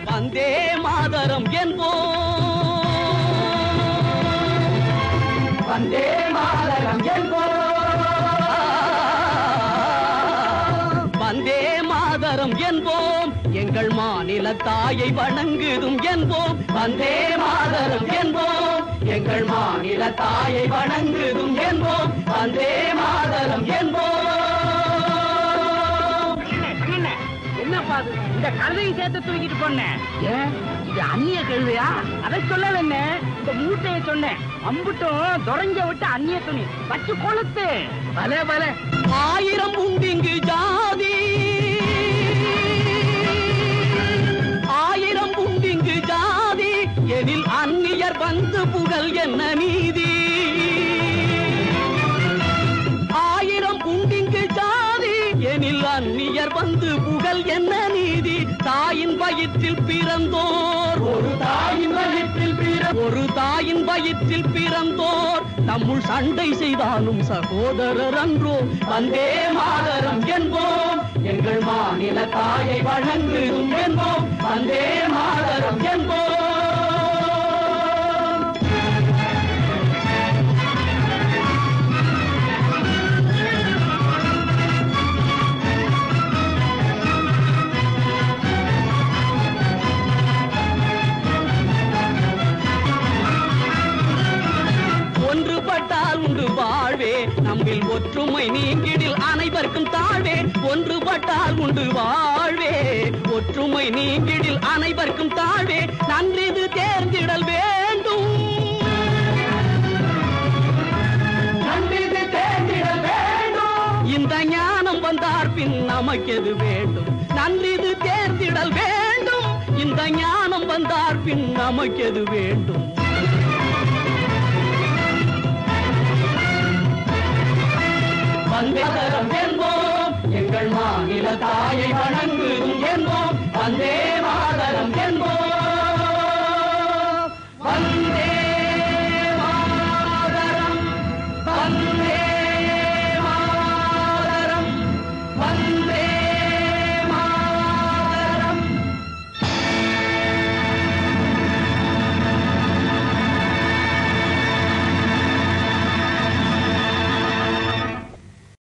வந்தே மாதரம் என்போம் வந்தே மாதரம் என்போம் வந்தே மாதரம் என்போம் எங்கள் மாநில தாயை வணங்குதும் என்போம் வந்தே மாதரம் என்போம் எங்கள் மாநில தாயை வணங்குதும் என்போம் வந்தே மாதரம் என்போம் என்னப்பா அது இந்த கழுதையும் சேர்த்து தூக்கிட்டு போனேன் ஏன் இது அந்நிய கழுதையா அதை சொல்ல வேணே இந்த மூட்டையை சொன்னேன் அம்புட்டும் துறைஞ்ச விட்டு அந்நிய துணி வச்சு கொளுத்து பலே பலே ஆயிரம் உண்டிங்கு ஜாதி ஆயிரம் உண்டிங்கு ஜாதி எனில் அந்நியர் வந்து புகழ் என்ன நீதி ஆயிரம் உண்டிங்கு ஜாதி எனில் அந்நியர் வந்து புகழ் என்ன நீதி தாயின் வயிற்றில் பிறந்தோர் ஒரு தாயின் வயிற்றில் பிற ஒரு தாயின் வயிற்றில் பிறந்தோர் நம்முள் சண்டை செய்தாலும் சகோதரர் அன்றோ வந்தே மாதரம் என்போம் எங்கள் மாநில தாயை வழங்குதும் என்போம் வந்தே மாதரம் என்போம் ஒன்றுபட்டால் உண்டு வாழ்வே நம்மில் ஒற்றுமை நீங்கிடில் அனைவருக்கும் தாழ்வே ஒன்றுபட்டால் உண்டு வாழ்வே ஒற்றுமை நீங்கிடில் அனைவருக்கும் தாழ்வே நன்றிது தேர்ந்திடல் வேண்டும் நன்றிது தேர்ந்திடல் வேண்டும் இந்த ஞானம் வந்தார் பின் நமக்கெது வேண்டும் நன்றிது தேர்ந்திடல் வேண்டும் இந்த ஞானம் வந்தார் பின் நமக்கெது வேண்டும் வந்தேதரம் என்போம் எங்கள் மாநில தாயை வணங்குதும் என்போம் வந்தே